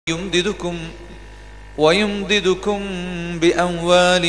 يمددكم ويمددكم بأموال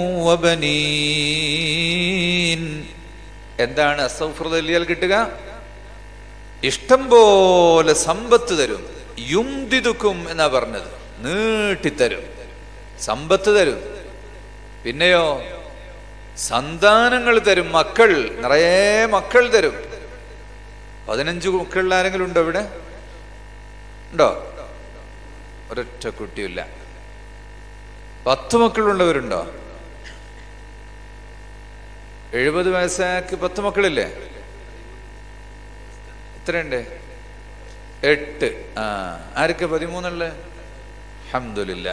وبنين എന്താണ് അസൗഫ്രതല്ലിയാൽ കിട്ടുക ഇഷ്ടം പോലെ സമ്പത്ത് തരും യുംദിതുക്കും എന്നാ പറഞ്ഞത് നീട്ടിത്തരും സമ്പത്ത് തരും പിന്നെയോ സന്താനങ്ങൾ തരും മക്കൾ നിറയെ മക്കൾ തരും പതിനഞ്ച് മക്കളിൽ ആരെങ്കിലും ഉണ്ടോ ഇവിടെ ഉണ്ടോ ഒരൊറ്റ കുട്ടിയില്ല പത്ത് മക്കളുള്ളവരുണ്ടോ എഴുപത് വയസ്സാക്ക് പത്ത് മക്കളില്ലേ എത്രയുണ്ട് എട്ട് ആ ആരൊക്കെ പതിമൂന്നുള്ള അഹമ്മദില്ല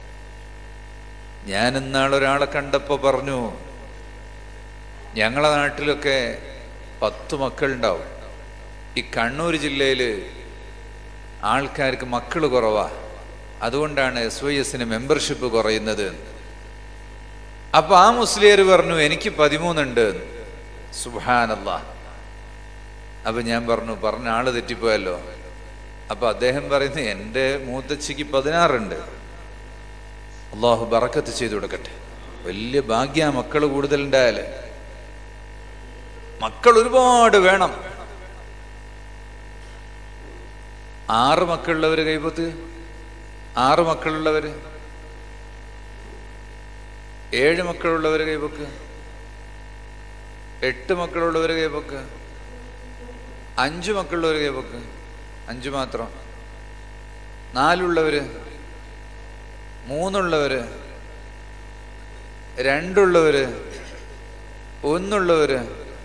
ഞാൻ ഇന്നാളൊരാളെ കണ്ടപ്പോ പറഞ്ഞു ഞങ്ങളെ നാട്ടിലൊക്കെ പത്ത് മക്കളുണ്ടാവും ഈ കണ്ണൂർ ജില്ലയിൽ ആൾക്കാർക്ക് മക്കൾ കുറവാ അതുകൊണ്ടാണ് എസ് വൈ എസിന് മെമ്പർഷിപ്പ് കുറയുന്നത് അപ്പൊ ആ മുസ്ലിയർ പറഞ്ഞു എനിക്ക് പതിമൂന്നുണ്ട് സുഹാനല്ല അപ്പൊ ഞാൻ പറഞ്ഞു പറഞ്ഞ ആള് തെറ്റിപ്പോയല്ലോ അപ്പൊ അദ്ദേഹം പറയുന്നു എൻ്റെ മൂത്തച്ഛിക്ക് പതിനാറുണ്ട് അള്ളാഹു ബറക്കത്ത് ചെയ്തു കൊടുക്കട്ടെ വലിയ ഭാഗ്യ മക്കൾ കൂടുതലുണ്ടായാല് മക്കൾ ഒരുപാട് വേണം ആറ് മക്കളുള്ളവര് കൈപത്ത് ആറ് മക്കളുള്ളവര് ഏഴ് മക്കളുള്ളവര് കൈപൊക്ക് എട്ട് മക്കളുള്ളവര് കൈപൊക്ക് അഞ്ചു മക്കളുള്ളവര് കൈപൊക്ക് അഞ്ചു മാത്രം നാലുള്ളവര് മൂന്നുള്ളവര് രണ്ടുള്ളവര് ഒന്നുള്ളവര്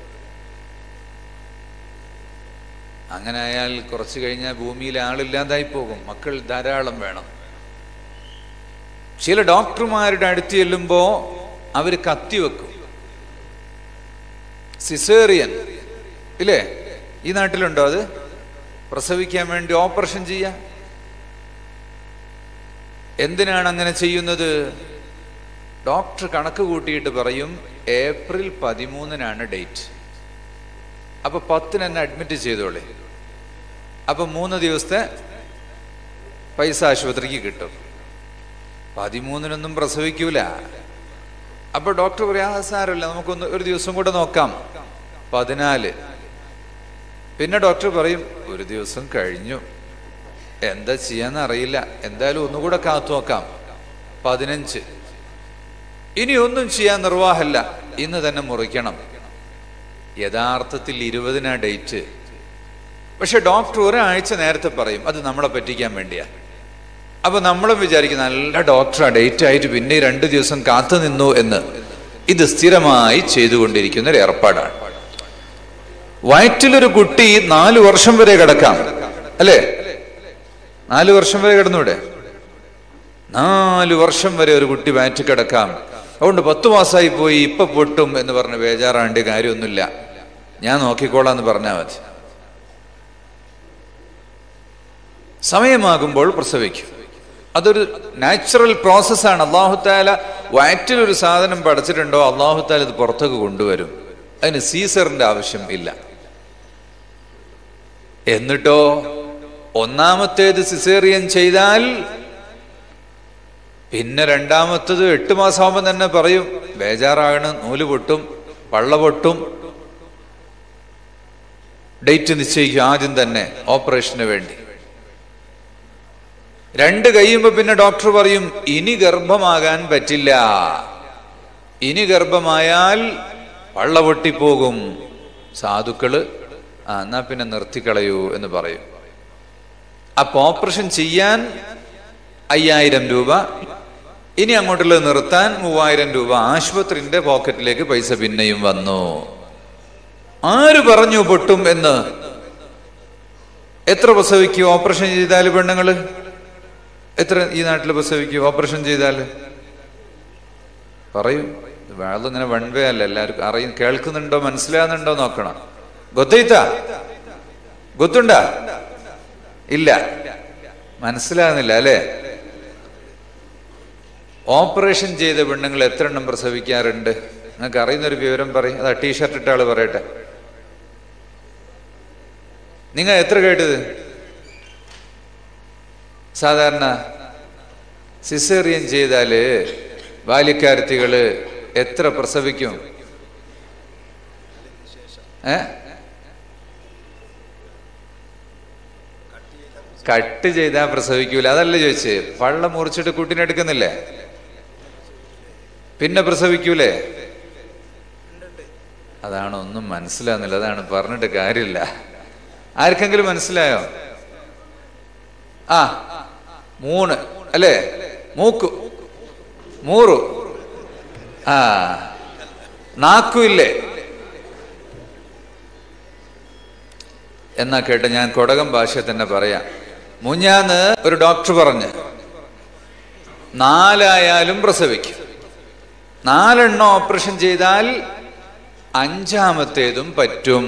അങ്ങനെ ആയാൽ കുറച്ച് കഴിഞ്ഞാൽ ഭൂമിയിൽ ആളില്ലാതായി പോകും മക്കൾ ധാരാളം വേണം ചില ഡോക്ടർമാരുടെ അടുത്ത് ചെല്ലുമ്പോ അവര് കത്തിവെക്കും സിസേറിയൻ ഇല്ലേ ഈ നാട്ടിലുണ്ടോ അത് പ്രസവിക്കാൻ വേണ്ടി ഓപ്പറേഷൻ ചെയ്യാൻ എന്തിനാണ് അങ്ങനെ ചെയ്യുന്നത് ഡോക്ടർ കണക്ക് കൂട്ടിയിട്ട് പറയും ഏപ്രിൽ പതിമൂന്നിനാണ് ഡേറ്റ് അപ്പൊ പത്തിന് എന്നെ അഡ്മിറ്റ് ചെയ്തോളെ അപ്പൊ മൂന്ന് ദിവസത്തെ പൈസ ആശുപത്രിക്ക് കിട്ടും പതിമൂന്നിനൊന്നും പ്രസവിക്കൂല അപ്പൊ ഡോക്ടർ പറയാ "ആ, സാരമില്ല നമുക്കൊന്ന് ഒരു ദിവസം കൂടെ നോക്കാം പതിനാല് പിന്നെ ഡോക്ടർ പറയും ഒരു ദിവസം കഴിഞ്ഞു എന്താ ചെയ്യാന്ന് അറിയില്ല എന്തായാലും ഒന്നുകൂടെ കാത്തു നോക്കാം പതിനഞ്ച് ഇനി ഒന്നും ചെയ്യാൻ നിർവാഹമല്ല ഇന്ന് തന്നെ മുറിക്കണം യഥാർത്ഥത്തിൽ ഇരുപതിനാ ഡേറ്റ് പക്ഷെ ഡോക്ടർ ഒരാഴ്ച നേരത്തെ പറയും അത് നമ്മളെ പറ്റിക്കാൻ വേണ്ടിയാ അപ്പൊ നമ്മളും വിചാരിക്കും നല്ല ഡോക്ടറാ ഡേറ്റ് ആയിട്ട് പിന്നെ രണ്ട് ദിവസം കാത്തു നിന്നു എന്ന് ഇത് സ്ഥിരമായി ചെയ്തുകൊണ്ടിരിക്കുന്ന ഒരു ഏർപ്പാടാണ് വയറ്റിലൊരു കുട്ടി നാലു വർഷം വരെ കിടക്കാം അല്ലേ നാലു വർഷം വരെ കിടന്നൂടെ നാലു വർഷം വരെ ഒരു കുട്ടി വയറ്റിൽ കിടക്കാം അതുകൊണ്ട് പത്തു മാസമായി പോയി ഇപ്പൊ പൊട്ടും എന്ന് പറഞ്ഞ് ബേജാറാണ്ട് കാര്യമൊന്നുമില്ല ഞാൻ നോക്കിക്കോളാം എന്ന് പറഞ്ഞാൽ മതി സമയമാകുമ്പോൾ പ്രസവിക്കും അതൊരു നാച്ചുറൽ പ്രോസസ്സാണ് അള്ളാഹുത്താല വയറ്റിലൊരു സാധനം പടച്ചിട്ടുണ്ടോ അള്ളാഹുത്താല ഇത് പുറത്തേക്ക് കൊണ്ടുവരും അതിന് സീസറിന്റെ ആവശ്യം ഇല്ല എന്നിട്ടോ ഒന്നാമത്തേത് സിസേറിയൻ ചെയ്താൽ പിന്നെ രണ്ടാമത്തത് എട്ട് മാസമാകുമ്പോൾ തന്നെ പറയും ബേജാറാകണം നൂല് പൊട്ടും പള്ള പൊട്ടും ഡേറ്റ് നിശ്ചയിക്കും ആദ്യം തന്നെ ഓപ്പറേഷന് വേണ്ടി രണ്ട് കഴിയുമ്പോ പിന്നെ ഡോക്ടർ പറയും ഇനി ഗർഭമാകാൻ പറ്റില്ല ഇനി ഗർഭമായാൽ പള്ള പൊട്ടിപ്പോകും സാധുക്കള് ആ എന്നാ പിന്നെ നിർത്തിക്കളയൂ എന്ന് പറയും അപ്പൊ ഓപ്പറേഷൻ ചെയ്യാൻ അയ്യായിരം രൂപ ഇനി അങ്ങോട്ടുള്ളത് നിർത്താൻ മൂവായിരം രൂപ ആശുപത്രിന്റെ പോക്കറ്റിലേക്ക് പൈസ പിന്നെയും വന്നു ആര് പറഞ്ഞു പൊട്ടും എന്ന് എത്ര പ്രസവിക്കും ഓപ്പറേഷൻ ചെയ്താൽ പെണ്ണുങ്ങള് എത്ര ഈ നാട്ടിൽ പ്രസവിക്കും ഓപ്പറേഷൻ ചെയ്താൽ പറയൂ വേളം ഇങ്ങനെ വൺ വേ അല്ല എല്ലാവർക്കും അറിയും കേൾക്കുന്നുണ്ടോ മനസ്സിലാകുന്നുണ്ടോ നോക്കണം ഗൊത്തയിത്ത ഗൊത്തുണ്ടാ ഇല്ല മനസ്സിലാകുന്നില്ല അല്ലേ ഓപ്പറേഷൻ ചെയ്ത പെണ്ണുങ്ങൾ എത്ര എണ്ണം പ്രസവിക്കാറുണ്ട് നിങ്ങൾക്ക് അറിയുന്ന ഒരു വിവരം പറയും അതാ ടീഷർട്ട് ഇട്ട ആള് പറയട്ടെ നിങ്ങൾ എത്ര കേട്ടത് സാധാരണ സിസേറിയൻ ചെയ്താല് ബാല്യക്കാരത്തികള് എത്ര പ്രസവിക്കും ഏ കട്ട് ചെയ്താൽ പ്രസവിക്കൂല അതല്ല ചോദിച്ചേ പള്ളം മുറിച്ചിട്ട് കുട്ടീനെ എടുക്കുന്നില്ലേ പിന്നെ പ്രസവിക്കൂലേ അതാണ് ഒന്നും മനസ്സിലാകുന്നില്ല അതാണ് പറഞ്ഞിട്ട് കാര്യമില്ല ആർക്കെങ്കിലും മനസ്സിലായോ ആ മൂന്ന് അല്ലേ മൂക്കു മൂറു ആ നാക്കുമില്ലേ എന്നാ കേട്ട് ഞാൻ കൊടകം ഭാഷ തന്നെ പറയാം മുഞ്ഞാന്ന് ഒരു ഡോക്ടർ പറഞ്ഞ് നാലായാലും പ്രസവിക്കും നാലെണ്ണം ഓപ്പറേഷൻ ചെയ്താൽ അഞ്ചാമത്തേതും പറ്റും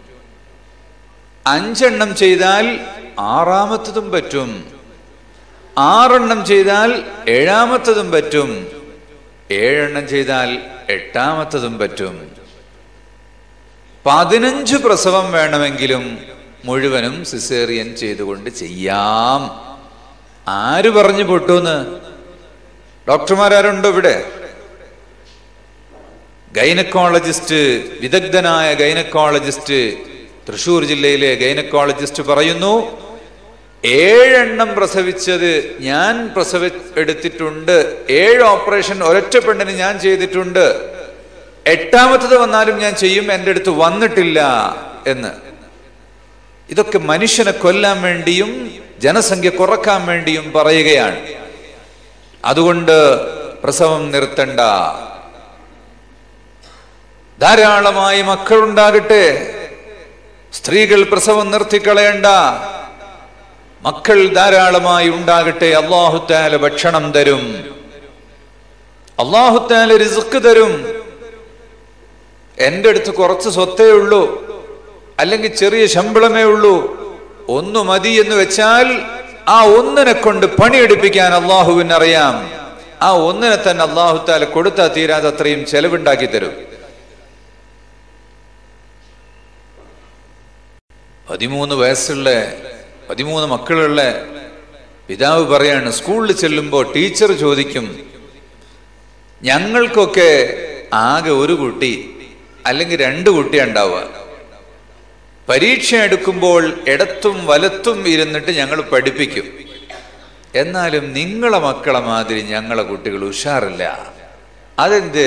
അഞ്ചെണ്ണം ചെയ്താൽ ആറാമത്തതും പറ്റും ആറെണ്ണം ചെയ്താൽ ഏഴാമത്തതും പറ്റും ഏഴെണ്ണം ചെയ്താൽ എട്ടാമത്തതും പറ്റും പതിനഞ്ച് പ്രസവം വേണമെങ്കിലും മുഴുവനും സിസേറിയൻ ചെയ്തുകൊണ്ട് ചെയ്യാം ആര് പറഞ്ഞു പൊട്ടൂന്ന് ഡോക്ടർമാരാരുണ്ടോ ഇവിടെ ഗൈനക്കോളജിസ്റ്റ് വിദഗ്ധനായ ഗൈനക്കോളജിസ്റ്റ് തൃശൂർ ജില്ലയിലെ ഗൈനക്കോളജിസ്റ്റ് പറയുന്നു ഏഴെണ്ണം പ്രസവിച്ചത് ഞാൻ പ്രസവി എടുത്തിട്ടുണ്ട് ഏഴ് ഓപ്പറേഷൻ ഒരൊറ്റ പെണ്ണിന് ഞാൻ ചെയ്തിട്ടുണ്ട് എട്ടാമത്തത് വന്നാലും ഞാൻ ചെയ്യും എൻ്റെ അടുത്ത് വന്നിട്ടില്ല എന്ന് ഇതൊക്കെ മനുഷ്യനെ കൊല്ലാൻ വേണ്ടിയും ജനസംഖ്യ കുറക്കാൻ വേണ്ടിയും പറയുകയാണ് അതുകൊണ്ട് പ്രസവം നിർത്തണ്ട ധാരാളമായി മക്കളുണ്ടാകട്ടെ സ്ത്രീകൾ പ്രസവം നിർത്തിക്കളയണ്ട മക്കൾ ധാരാളമായി ഉണ്ടാകട്ടെ അള്ളാഹുത്താല ഭക്ഷണം തരും അള്ളാഹുത്താല റിസ്ക് തരും എൻ്റെ അടുത്ത് കുറച്ച് സ്വത്തേ ഉള്ളൂ അല്ലെങ്കിൽ ചെറിയ ശമ്പളമേ ഉള്ളൂ ഒന്ന് മതി എന്ന് വെച്ചാൽ ആ ഒന്നിനെ കൊണ്ട് പണിയെടുപ്പിക്കാൻ അള്ളാഹുവിന് അറിയാം ആ ഒന്നിനെ തന്നെ അള്ളാഹുത്താല കൊടുത്താൽ തീരാതെ അത്രയും ചെലവുണ്ടാക്കി തരും പതിമൂന്ന് വയസ്സുള്ള പതിമൂന്ന് മക്കളുള്ള പിതാവ് പറയാണ് സ്കൂളിൽ ചെല്ലുമ്പോൾ ടീച്ചർ ചോദിക്കും ഞങ്ങൾക്കൊക്കെ ആകെ ഒരു കുട്ടി അല്ലെങ്കിൽ രണ്ട് കുട്ടി ഉണ്ടാവുക പരീക്ഷ എടുക്കുമ്പോൾ ഇടത്തും വലത്തും ഇരുന്നിട്ട് ഞങ്ങൾ പഠിപ്പിക്കും എന്നാലും നിങ്ങളെ മക്കളെ മാതിരി ഞങ്ങളെ കുട്ടികൾ ഉഷാറില്ല അതെന്ത്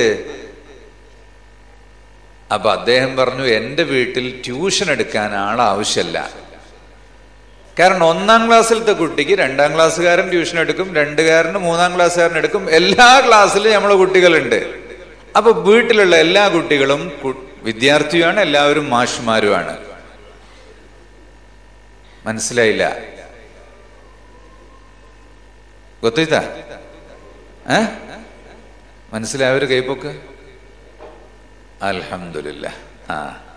അപ്പൊ അദ്ദേഹം പറഞ്ഞു എൻ്റെ വീട്ടിൽ ട്യൂഷൻ എടുക്കാൻ ആൾ ആവശ്യമല്ല കാരണം ഒന്നാം ക്ലാസ്സിലത്തെ കുട്ടിക്ക് രണ്ടാം ക്ലാസ്സുകാരൻ ട്യൂഷൻ എടുക്കും രണ്ടുകാരന് മൂന്നാം ക്ലാസ്സുകാരൻ എടുക്കും എല്ലാ ക്ലാസ്സിലും നമ്മളെ കുട്ടികളുണ്ട് അപ്പൊ വീട്ടിലുള്ള എല്ലാ കുട്ടികളും വിദ്യാർത്ഥിയുമാണ് എല്ലാവരും മാഷുമാരുമാണ് മനസ്സിലായില്ല ಗೊತ್ತಾಯ್ತಾ ഏ മനസ്സിലായവര് കൈപ്പൊക്ക് അൽഹമില്ല ആ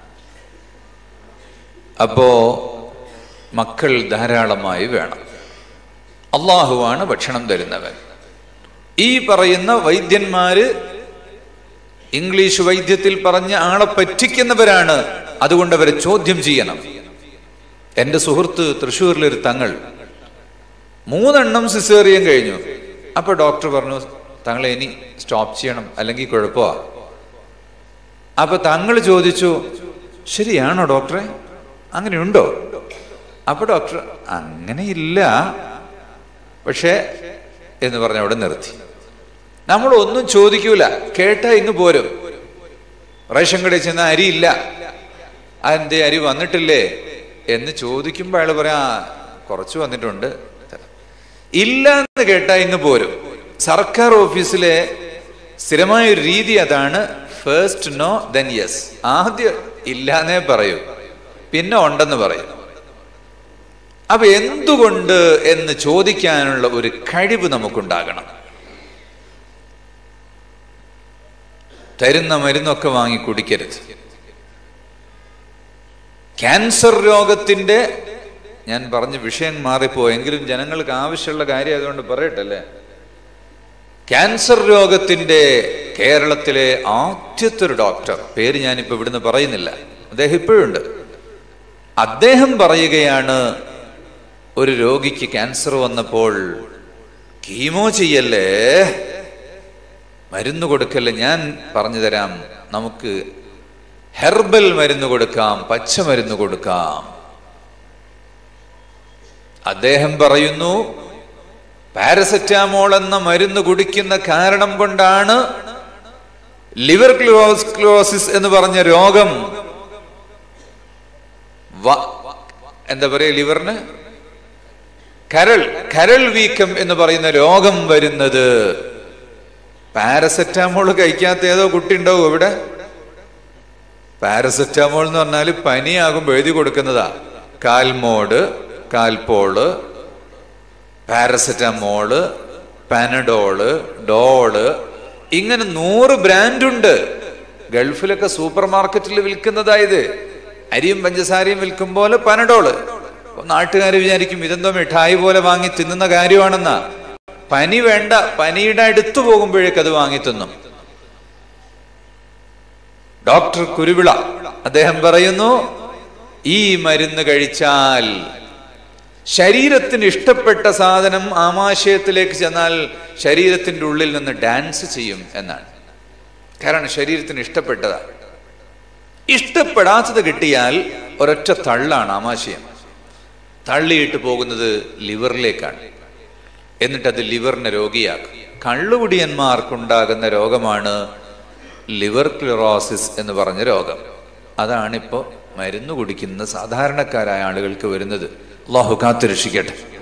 അപ്പോ മക്കൾ ധാരാളമായി വേണം അള്ളാഹുവാണ് ഭക്ഷണം തരുന്നവൻ ഈ പറയുന്ന വൈദ്യന്മാര് ഇംഗ്ലീഷ് വൈദ്യത്തിൽ പറഞ്ഞ ആളെ പറ്റിക്കുന്നവരാണ് അതുകൊണ്ട് അവരെ ചോദ്യം ചെയ്യണം എൻ്റെ സുഹൃത്ത് തൃശ്ശൂരിലൊരു തങ്ങൾ മൂന്നെണ്ണം സിസേറിയൻ കഴിഞ്ഞു അപ്പൊ ഡോക്ടർ പറഞ്ഞു തങ്ങളെ ഇനി സ്റ്റോപ്പ് ചെയ്യണം അല്ലെങ്കിൽ കുഴപ്പമാ അപ്പൊ തങ്ങൾ ചോദിച്ചു ശരിയാണോ ഡോക്ടറെ അങ്ങനെയുണ്ടോ അപ്പൊ ഡോക്ടർ അങ്ങനെയില്ല പക്ഷേ എന്ന് പറഞ്ഞ അവിടെ നിർത്തി നമ്മൾ ഒന്നും ചോദിക്കൂല കേട്ടാ ഇങ്ങ് പോരും റേഷൻ കടയിൽ ചെന്ന അരിയില്ല അതെന്തേ അരി വന്നിട്ടില്ലേ എന്ന് ചോദിക്കുമ്പോൾ അയാൾ പറയാ കുറച്ച് വന്നിട്ടുണ്ട് ഇല്ല എന്ന് കേട്ടാ ഇങ്ങ് പോരും സർക്കാർ ഓഫീസിലെ സ്ഥിരമായ ഒരു രീതി അതാണ് ഫേസ്റ്റ് നോ ദെൻ യെസ് ആദ്യം ഇല്ലാന്നേ പറയൂ പിന്നെ ഉണ്ടെന്ന് പറയും അപ്പൊ എന്തുകൊണ്ട് എന്ന് ചോദിക്കാനുള്ള ഒരു കഴിവ് നമുക്കുണ്ടാകണം തരുന്ന മരുന്നൊക്കെ വാങ്ങി കുടിക്കരുത് ക്യാൻസർ രോഗത്തിന്റെ ഞാൻ പറഞ്ഞ വിഷയം മാറിപ്പോയെങ്കിലും ജനങ്ങൾക്ക് ആവശ്യമുള്ള കാര്യം അതുകൊണ്ട് പറയട്ടല്ലേ ക്യാൻസർ രോഗത്തിന്റെ കേരളത്തിലെ ആദ്യത്തെ ഒരു ഡോക്ടർ പേര് ഞാനിപ്പോ ഇവിടുന്ന് പറയുന്നില്ല അദ്ദേഹം ഇപ്പോഴുണ്ട് അദ്ദേഹം പറയുകയാണ് ഒരു രോഗിക്ക് ക്യാൻസർ വന്നപ്പോൾ കീമോ ചെയ്യല്ലേ മരുന്ന് കൊടുക്കല്ലേ ഞാൻ പറഞ്ഞു തരാം നമുക്ക് ഹെർബൽ മരുന്ന് കൊടുക്കാം പച്ചമരുന്ന് കൊടുക്കാം അദ്ദേഹം പറയുന്നു പാരസെറ്റാമോൾ എന്ന മരുന്ന് കുടിക്കുന്ന കാരണം കൊണ്ടാണ് ലിവർ ക്ലോസിസ് എന്ന് പറഞ്ഞ രോഗം വ- എന്താ പറയുക ലിവറിന് കരൾ കരൾ വീക്കം എന്ന് പറയുന്ന രോഗം വരുന്നത് പാരസെറ്റാമോൾ കഴിക്കാത്ത ഏതോ കുട്ടി ഉണ്ടാവും ഇവിടെ പാരസെറ്റാമോൾ എന്ന് പറഞ്ഞാൽ പനിയാകുമ്പോൾ എഴുതി കൊടുക്കുന്നതാ കാൽമോഡ് കാൽപോള് പാരസെറ്റാമോള് പാനഡോള് ഡോള് ഇങ്ങനെ നൂറ് ബ്രാൻഡുണ്ട് ഗൾഫിലൊക്കെ സൂപ്പർ മാർക്കറ്റിൽ വിൽക്കുന്നതായത് അരിയും പഞ്ചസാരയും വിൽക്കും പോലെ പനഡോള് നാട്ടുകാർ വിചാരിക്കും ഇതെന്തോ മിഠായി പോലെ വാങ്ങി തിന്നുന്ന കാര്യമാണെന്നാ പനി വേണ്ട പനിയുടെ അടുത്ത് പോകുമ്പോഴേക്ക് അത് വാങ്ങി തിന്നും ഡോക്ടർ കുരുവിള അദ്ദേഹം പറയുന്നു ഈ മരുന്ന് കഴിച്ചാൽ ശരീരത്തിന് ഇഷ്ടപ്പെട്ട സാധനം ആമാശയത്തിലേക്ക് ചെന്നാൽ ശരീരത്തിന്റെ ഉള്ളിൽ നിന്ന് ഡാൻസ് ചെയ്യും എന്നാണ് കാരണം ശരീരത്തിന് ഇഷ്ടപ്പെട്ടതാ ഇഷ്ടപ്പെടാത്തത് കിട്ടിയാൽ ഒരൊറ്റ തള്ളാണ് ആമാശയം തള്ളിയിട്ട് പോകുന്നത് ലിവറിലേക്കാണ് എന്നിട്ട് അത് ലിവറിനെ രോഗിയാക്കും കള്ളുകുടിയന്മാർക്കുണ്ടാകുന്ന രോഗമാണ് ലിവർ ക്ലിറോസിസ് എന്ന് പറഞ്ഞ രോഗം അതാണിപ്പോൾ മരുന്ന് കുടിക്കുന്ന സാധാരണക്കാരായ ആളുകൾക്ക് വരുന്നത് അള്ളാഹു കാത്തുരക്ഷിക്കട്ടെ